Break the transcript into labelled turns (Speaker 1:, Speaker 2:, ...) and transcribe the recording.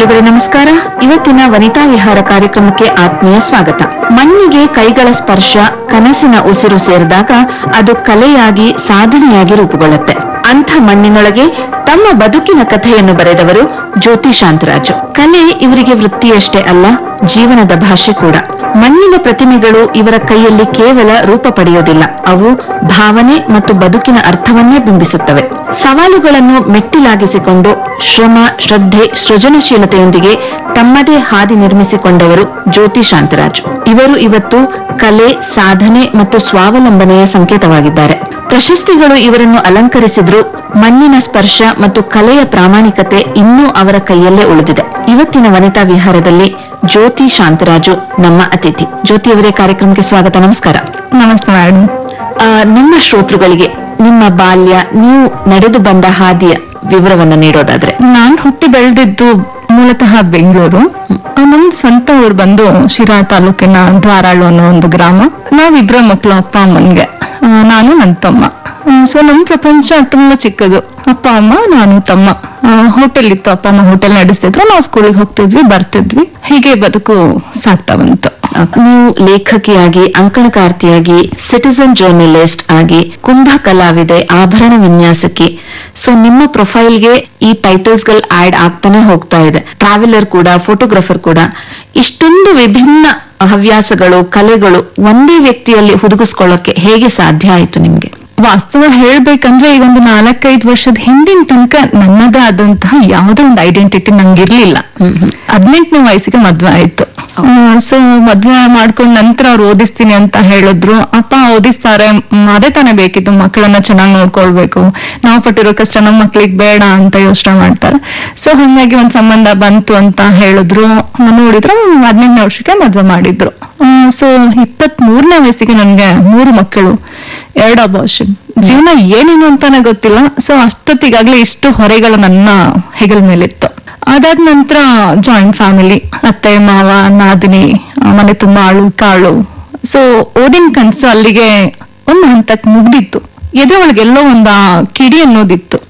Speaker 1: ಕೇಳುಗರೆ ನಮಸ್ಕಾರ ಇವತ್ತಿನ ವನಿತಾ ವಿಹಾರ ಕಾರ್ಯಕ್ರಮಕ್ಕೆ ಆತ್ಮೀಯ ಸ್ವಾಗತ ಮಣ್ಣಿಗೆ ಕೈಗಳ ಸ್ಪರ್ಶ ಕನಸಿನ ಉಸಿರು ಸೇರಿದಾಗ ಅದು ಕಲೆಯಾಗಿ ಸಾಧನೆಯಾಗಿ ರೂಪುಗೊಳ್ಳುತ್ತೆ ಅಂಥ ಮಣ್ಣಿನೊಳಗೆ ತಮ್ಮ ಬದುಕಿನ ಕಥೆಯನ್ನು ಬರೆದವರು ಜ್ಯೋತಿ ಶಾಂತರಾಜು ಕಲೆ ಇವರಿಗೆ ವೃತ್ತಿಯಷ್ಟೇ ಅಲ್ಲ ಜೀವನದ ಭಾಷೆ ಕೂಡ ಮಣ್ಣಿನ ಪ್ರತಿಮೆಗಳು ಇವರ ಕೈಯಲ್ಲಿ ಕೇವಲ ರೂಪ ಪಡೆಯೋದಿಲ್ಲ ಅವು ಭಾವನೆ ಮತ್ತು ಬದುಕಿನ ಅರ್ಥವನ್ನೇ ಬಿಂಬಿಸುತ್ತವೆ ಸವಾಲುಗಳನ್ನು ಮೆಟ್ಟಿಲಾಗಿಸಿಕೊಂಡು ಶ್ರಮ ಶ್ರದ್ಧೆ ಸೃಜನಶೀಲತೆಯೊಂದಿಗೆ ತಮ್ಮದೇ ಹಾದಿ ನಿರ್ಮಿಸಿಕೊಂಡವರು ಜ್ಯೋತಿ ಶಾಂತರಾಜು ಇವರು ಇವತ್ತು ಕಲೆ ಸಾಧನೆ ಮತ್ತು ಸ್ವಾವಲಂಬನೆಯ ಸಂಕೇತವಾಗಿದ್ದಾರೆ ಪ್ರಶಸ್ತಿಗಳು ಇವರನ್ನು ಅಲಂಕರಿಸಿದ್ರು ಮಣ್ಣಿನ ಸ್ಪರ್ಶ ಮತ್ತು ಕಲೆಯ ಪ್ರಾಮಾಣಿಕತೆ ಇನ್ನೂ ಅವರ ಕೈಯಲ್ಲೇ ಉಳಿದಿದೆ ಇವತ್ತಿನ ವನಿತಾ ವಿಹಾರದಲ್ಲಿ ಜ್ಯೋತಿ ಶಾಂತರಾಜು ನಮ್ಮ ಅತಿಥಿ ಜ್ಯೋತಿ ಅವರೇ ಕಾರ್ಯಕ್ರಮಕ್ಕೆ ಸ್ವಾಗತ ನಮಸ್ಕಾರ
Speaker 2: ನಮಸ್ತೆ ಮೇಡಮ್
Speaker 1: ಆ, ನಿಮ್ಮ ಶ್ರೋತೃಗಳಿಗೆ ನಿಮ್ಮ ಬಾಲ್ಯ ನೀವು ನಡೆದು ಬಂದ ಹಾದಿಯ ವಿವರವನ್ನ ನೀಡೋದಾದ್ರೆ
Speaker 2: ನಾನ್ ಹುಟ್ಟಿ ಬೆಳೆದಿದ್ದು ಮೂಲತಃ ಬೆಂಗಳೂರು ನಮ್ ಸ್ವಂತ ಊರು ಬಂದು ಶಿರಾ ತಾಲೂಕಿನ ದ್ವಾರಾಳು ಅನ್ನೋ ಒಂದು ಗ್ರಾಮ ನಾವಿಬ್ರ ಮಕ್ಕಳು ಅಪ್ಪ ಅಮ್ಮನ್ಗೆ ಆ, ನಾನು ನನ್ನ ತಮ್ಮ ಸೊ ನಮ್ ಪ್ರಪಂಚ ತುಂಬಾ ಚಿಕ್ಕದು ಅಪ್ಪ ಅಮ್ಮ ನಾನು ತಮ್ಮ ಹೋಟೆಲ್ ಇತ್ತು ಅಪ್ಪ ಅಮ್ಮ ಹೋಟೆಲ್ ನಡೆಸ್ತಿದ್ರು ನಾವು ಸ್ಕೂಲಿಗೆ ಹೋಗ್ತಿದ್ವಿ ಬರ್ತಿದ್ವಿ ಹೀಗೆ ಬದುಕು ಸಾಗ್ತಾ ಬಂತು
Speaker 1: ನೀವು ಲೇಖಕಿಯಾಗಿ ಅಂಕಣಕಾರ್ತಿಯಾಗಿ ಸಿಟಿಸನ್ ಜರ್ನಲಿಸ್ಟ್ ಆಗಿ ಕುಂಭ ಕಲಾವಿದೆ ಆಭರಣ ವಿನ್ಯಾಸಕಿ ಸೊ ನಿಮ್ಮ ಪ್ರೊಫೈಲ್ಗೆ ಈ ಟೈಟಲ್ಸ್ ಗಳು ಆಡ್ ಆಗ್ತಾನೆ ಹೋಗ್ತಾ ಇದೆ ಟ್ರಾವೆಲರ್ ಕೂಡ ಫೋಟೋಗ್ರಫರ್ ಕೂಡ ಇಷ್ಟೊಂದು ವಿಭಿನ್ನ ಹವ್ಯಾಸಗಳು ಕಲೆಗಳು ಒಂದೇ ವ್ಯಕ್ತಿಯಲ್ಲಿ ಹುದುಗಿಸ್ಕೊಳ್ಳೋಕೆ ಹೇಗೆ ಸಾಧ್ಯ ಆಯ್ತು ನಿಮ್ಗೆ
Speaker 2: ವಾಸ್ತವ ಹೇಳ್ಬೇಕಂದ್ರೆ ಈಗ ಒಂದು ನಾಲ್ಕೈದು ವರ್ಷದ ಹಿಂದಿನ ತನಕ ನನ್ನದೇ ಆದಂತಹ ಯಾವುದೇ ಒಂದು ಐಡೆಂಟಿಟಿ ನಂಗಿರ್ಲಿಲ್ಲ
Speaker 1: ಹ್ಮ್ ಹ್ಮ್.
Speaker 2: ಹದಿನೆಂಟನೇ ವಯಸ್ಸಿಗೆ ಮದ್ವೆ ಆಯ್ತು ಸೊ ಮದ್ವೆ ಮಾಡ್ಕೊಂಡ್ ನಂತರ ಅವ್ರು ಓದಿಸ್ತೀನಿ ಅಂತ ಹೇಳಿದ್ರು ಅಪ್ಪ ಓದಿಸ್ತಾರೆ ಮ್, ಅದೇ ತಾನೇ ಬೇಕಿತ್ತು ಮಕ್ಕಳನ್ನ ಚೆನ್ನಾಗಿ ನೋಡ್ಕೊಳ್ಬೇಕು ನಾವು ಪಟ್ಟಿರೋ ಕಷ್ಟ ನಮ್ಮ ಮಕ್ಳಿಗೆ ಬೇಡ ಅಂತ ಯೋಚನೆ ಮಾಡ್ತಾರೆ ಸೊ ಹಂಗಾಗಿ ಒಂದ್ ಸಂಬಂಧ ಬಂತು ಅಂತ ಹೇಳಿದ್ರು ನೋಡಿದ್ರು ಹದಿನೆಂಟನೇ ವರ್ಷಕ್ಕೆ ಮದ್ವೆ ಮಾಡಿದ್ರು ಸೊ ಇಪ್ಪತ್ತ್ ಮೂರನೇ ವಯಸ್ಸಿಗೆ ನನ್ಗೆ ಮೂರು ಮಕ್ಕಳು ಎರಡು ಅಬಾರ್ಷನ್ ಜೀವನ ಏನೇನು ಅಂತಾನೆ ಗೊತ್ತಿಲ್ಲ ಸೊ ಅಷ್ಟೊತ್ತಿಗಾಗ್ಲೇ ಇಷ್ಟು ಹೊರೆಗಳು ನನ್ನ ಹೆಗಲ ಮೇಲಿತ್ತು ಅದಾದ ನಂತರ ಜಾಯಿಂಟ್ ಫ್ಯಾಮಿಲಿ ಅತ್ತೆ ಮಾವ ನಾದಿನಿ ಆ, ಮನೆ ತುಂಬಾ ಆಳು ಕಾಳು ಸೊ ಓದಿನ ಕನ್ಸು ಅಲ್ಲಿಗೆ ಒಂದು ಹಂತಕ್ಕೆ ಮುಗ್ದಿತ್ತು ಎದೆ ಒಳಗೆಲ್ಲೋ ಒಂದು ಆ ಕಿಡಿ ಅನ್ನೋದಿತ್ತು